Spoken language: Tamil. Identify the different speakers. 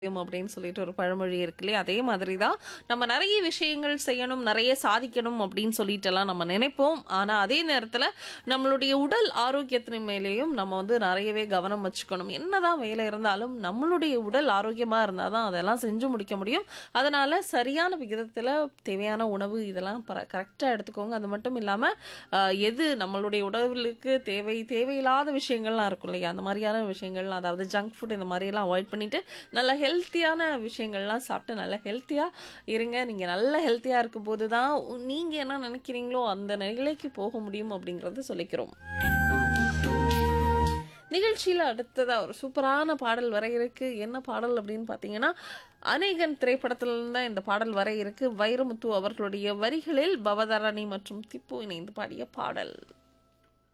Speaker 1: அப்படின்னு சொல்லிட்டு ஒரு பழமொழி இருக்கு இல்லையா அதே மாதிரி தான் நம்ம நிறைய விஷயங்கள் செய்யணும் நிறைய சாதிக்கணும் அப்படின்னு சொல்லிட்டுலாம் நம்ம நினைப்போம் ஆனா அதே நேரத்துல நம்மளுடைய உடல் ஆரோக்கியத்தின் மேலேயும் நம்ம வந்து நிறையவே கவனம் வச்சுக்கணும் என்னதான் வேலை இருந்தாலும் நம்மளுடைய உடல் ஆரோக்கியமா இருந்தாதான் அதெல்லாம் செஞ்சு முடிக்க முடியும் அதனால சரியான விகிதத்துல தேவையான உணவு இதெல்லாம் கரெக்டாக எடுத்துக்கோங்க அது மட்டும் இல்லாம ஆஹ், எது நம்மளுடைய உடலுக்கு தேவை தேவையில்லாத விஷயங்கள்லாம் இருக்கும் இல்லையா அந்த மாதிரியான விஷயங்கள் அதாவது ஜங்க் ஃபுட் இந்த மாதிரியெல்லாம் அவாய்ட் பண்ணிட்டு நல்ல ஹெல்த்தியான விஷயங்கள்லாம் சாப்பிட்டு நல்லா ஹெல்த்தியாக இருங்க நீங்கள் நல்ல ஹெல்த்தியாக இருக்கும் போது தான் நீங்கள் என்ன நினைக்கிறீங்களோ அந்த நிலைக்கு போக முடியும் அப்படிங்கிறத சொல்லிக்கிறோம் நிகழ்ச்சியில் அடுத்ததாக ஒரு சூப்பரான பாடல் வர இருக்கு என்ன பாடல் அப்படின்னு பார்த்தீங்கன்னா அநேகன் திரைப்படத்திலிருந்து தான் இந்த பாடல் வர இருக்கு வைரமுத்து அவர்களுடைய வரிகளில் பவதாரணி மற்றும் திப்பு இணைந்து பாடிய பாடல்